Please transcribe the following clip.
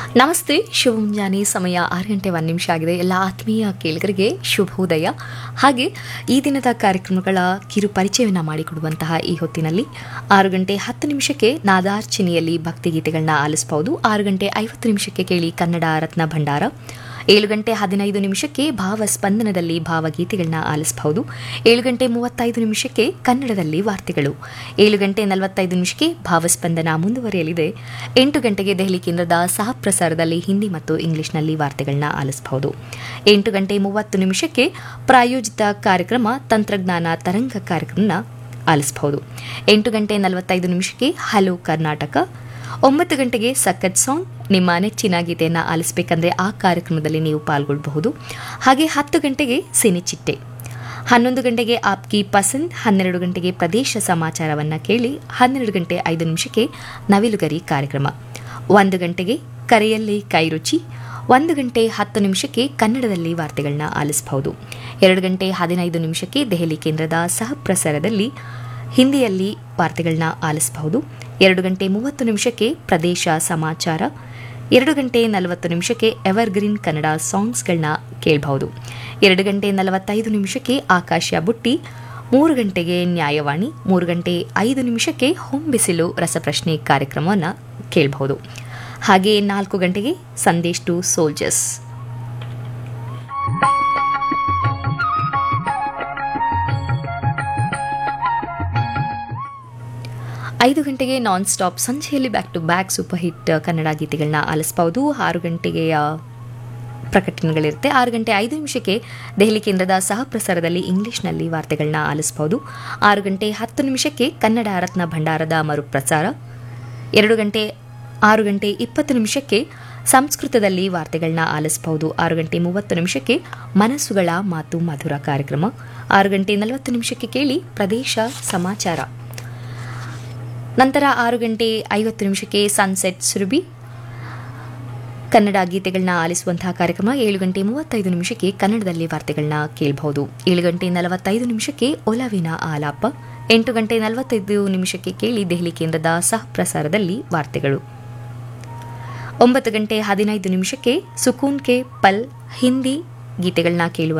ನಮಸ್ತೆ ಶುಭ ಮುಂಜಾನೆ ಸಮಯ ಆರು ಗಂಟೆ ಒಂದು ನಿಮಿಷ ಆಗಿದೆ ಎಲ್ಲ ಆತ್ಮೀಯ ಕೇಳಿಗರಿಗೆ ಶುಭೋದಯ ಹಾಗೆ ಈ ದಿನದ ಕಾರ್ಯಕ್ರಮಗಳ ಕಿರು ಪರಿಚಯವನ್ನು ಮಾಡಿಕೊಡುವಂತಹ ಈ ಹೊತ್ತಿನಲ್ಲಿ ಆರು ಗಂಟೆ ಹತ್ತು ನಿಮಿಷಕ್ಕೆ ನಾದಾರ್ಚನೆಯಲ್ಲಿ ಭಕ್ತಿಗೀತೆಗಳನ್ನ ಆಲಿಸಬಹುದು ಆರು ಗಂಟೆ ಐವತ್ತು ನಿಮಿಷಕ್ಕೆ ಕೇಳಿ ಕನ್ನಡ ರತ್ನ ಭಂಡಾರ ಏಳು ಗಂಟೆ ಹದಿನೈದು ನಿಮಿಷಕ್ಕೆ ಭಾವಸ್ಪಂದನದಲ್ಲಿ ಭಾವಗೀತೆಗಳನ್ನ ಆಲಿಸಬಹುದು ಏಳು ಗಂಟೆ ಮೂವತ್ತೈದು ನಿಮಿಷಕ್ಕೆ ಕನ್ನಡದಲ್ಲಿ ವಾರ್ತೆಗಳು ಏಳು ಗಂಟೆ ನಲವತ್ತೈದು ನಿಮಿಷಕ್ಕೆ ಭಾವಸ್ಪಂದನ ಮುಂದುವರಿಯಲಿದೆ ಎಂಟು ಗಂಟೆಗೆ ದೆಹಲಿ ಕೇಂದ್ರದ ಸಹ ಪ್ರಸಾರದಲ್ಲಿ ಹಿಂದಿ ಮತ್ತು ಇಂಗ್ಲಿಷ್ನಲ್ಲಿ ವಾರ್ತೆಗಳನ್ನ ಆಲಿಸಬಹುದು ಎಂಟು ಗಂಟೆ ಮೂವತ್ತು ನಿಮಿಷಕ್ಕೆ ಪ್ರಾಯೋಜಿತ ಕಾರ್ಯಕ್ರಮ ತಂತ್ರಜ್ಞಾನ ತರಂಗ ಕಾರ್ಯಕ್ರಮನ ಆಲಿಸಬಹುದು ಎಂಟು ಗಂಟೆ ನಲವತ್ತೈದು ನಿಮಿಷಕ್ಕೆ ಹಲೋ ಕರ್ನಾಟಕ ಒಂಬತ್ತು ಗಂಟೆಗೆ ಸಖತ್ ಸಾಂಗ್ ನಿಮ್ಮ ನೆಚ್ಚಿನ ಗೀತೆಯನ್ನು ಆಲಿಸಬೇಕಂದ್ರೆ ಆ ಕಾರ್ಯಕ್ರಮದಲ್ಲಿ ನೀವು ಪಾಲ್ಗೊಳ್ಳಬಹುದು ಹಾಗೆ ಹತ್ತು ಗಂಟೆಗೆ ಸಿನಿಚಿಟ್ಟೆ ಹನ್ನೊಂದು ಗಂಟೆಗೆ ಆಪ್ಕಿ ಪಸಂದ್ ಹನ್ನೆರಡು ಗಂಟೆಗೆ ಪ್ರದೇಶ ಸಮಾಚಾರವನ್ನು ಕೇಳಿ ಹನ್ನೆರಡು ಗಂಟೆ ಐದು ನಿಮಿಷಕ್ಕೆ ನವಿಲುಗರಿ ಕಾರ್ಯಕ್ರಮ ಒಂದು ಗಂಟೆಗೆ ಕರೆಯಲ್ಲಿ ಕೈರುಚಿ ಒಂದು ಗಂಟೆ ಹತ್ತು ನಿಮಿಷಕ್ಕೆ ಕನ್ನಡದಲ್ಲಿ ವಾರ್ತೆಗಳನ್ನ ಆಲಿಸಬಹುದು ಎರಡು ಗಂಟೆ ಹದಿನೈದು ನಿಮಿಷಕ್ಕೆ ದೆಹಲಿ ಕೇಂದ್ರದ ಸಹ ಪ್ರಸಾರದಲ್ಲಿ ಹಿಂದಿಯಲ್ಲಿ ವಾರ್ತೆಗಳನ್ನ ಆಲಿಸಬಹುದು ಎರಡು ಗಂಟೆ ಮೂವತ್ತು ನಿಮಿಷಕ್ಕೆ ಪ್ರದೇಶ ಸಮಾಚಾರ ಎರಡು ಗಂಟೆ ನಲವತ್ತು ನಿಮಿಷಕ್ಕೆ ಎವರ್ಗ್ರೀನ್ ಕನ್ನಡ ಸಾಂಗ್ಸ್ಗಳನ್ನ ಕೇಳಬಹುದು ಎರಡು ಗಂಟೆ ನಲವತ್ತೈದು ನಿಮಿಷಕ್ಕೆ ಆಕಾಶ ಬುಟ್ಟಿ ಮೂರು ಗಂಟೆಗೆ ನ್ಯಾಯವಾಣಿ ಮೂರು ಗಂಟೆ ಐದು ನಿಮಿಷಕ್ಕೆ ಹೊಂಬಿಸಿಲು ರಸಪ್ರಶ್ನೆ ಕಾರ್ಯಕ್ರಮವನ್ನು ಕೇಳಬಹುದು ಹಾಗೆ ನಾಲ್ಕು ಗಂಟೆಗೆ ಸಂದೇಶ್ ಟು ಸೋಲ್ಜರ್ಸ್ ಐದು ಗಂಟೆಗೆ ನಾನ್ ಸ್ಟಾಪ್ ಸಂಜೆಯಲ್ಲಿ back to back super hit Kannada ಗೀತೆಗಳನ್ನ ಆಲಿಸಬಹುದು ಆರು ಗಂಟೆಗೆ ಆ, ಪ್ರಕಟಣೆಗಳಿರುತ್ತೆ ಆರು ಗಂಟೆ ಐದು ನಿಮಿಷಕ್ಕೆ ದೆಹಲಿ ಕೇಂದ್ರದ ಸಹ ಪ್ರಸಾರದಲ್ಲಿ ಇಂಗ್ಲಿಷ್ನಲ್ಲಿ ವಾರ್ತೆಗಳನ್ನ ಆಲಿಸಬಹುದು ಆರು ಗಂಟೆ ಹತ್ತು ನಿಮಿಷಕ್ಕೆ ಕನ್ನಡ ರತ್ನ ಭಂಡಾರದ ಮರುಪ್ರಸಾರ ಎರಡು ಗಂಟೆ ಆರು ಗಂಟೆ ಇಪ್ಪತ್ತು ನಿಮಿಷಕ್ಕೆ ಸಂಸ್ಕೃತದಲ್ಲಿ ವಾರ್ತೆಗಳನ್ನ ಆಲಿಸಬಹುದು ಆರು ಗಂಟೆ ಮೂವತ್ತು ನಿಮಿಷಕ್ಕೆ ಮನಸ್ಸುಗಳ ಮಾತು ಮಧುರ ಕಾರ್ಯಕ್ರಮ ಆರು ಗಂಟೆ ನಲವತ್ತು ನಿಮಿಷಕ್ಕೆ ಕೇಳಿ ಪ್ರದೇಶ ಸಮಾಚಾರ ನಂತರ ಆರು ಗಂಟೆ ಐವತ್ತು ನಿಮಿಷಕ್ಕೆ ಸನ್ಸೆಟ್ ಸುರಭಿ ಕನ್ನಡ ಗೀತೆಗಳನ್ನ ಆಲಿಸುವಂತಹ ಕಾರ್ಯಕ್ರಮ ಏಳು ಗಂಟೆ ಮೂವತ್ತೈದು ನಿಮಿಷಕ್ಕೆ ಕನ್ನಡದಲ್ಲಿ ವಾರ್ತೆಗಳನ್ನ ಕೇಳಬಹುದು ಏಳು ಗಂಟೆ ನಲವತ್ತೈದು ನಿಮಿಷಕ್ಕೆ ಒಲವಿನ ಆಲಾಪ ಎಂಟು ಗಂಟೆ ನಲವತ್ತೈದು ನಿಮಿಷಕ್ಕೆ ಕೇಳಿ ದೆಹಲಿ ಕೇಂದ್ರದ ಸಹ ಪ್ರಸಾರದಲ್ಲಿ ವಾರ್ತೆಗಳು ಒಂಬತ್ತು ಗಂಟೆ ಹದಿನೈದು ನಿಮಿಷಕ್ಕೆ ಸುಕೂನ್ ಕೆ ಪಲ್ ಹಿಂದಿ ಗೀತೆಗಳನ್ನ ಕೇಳುವ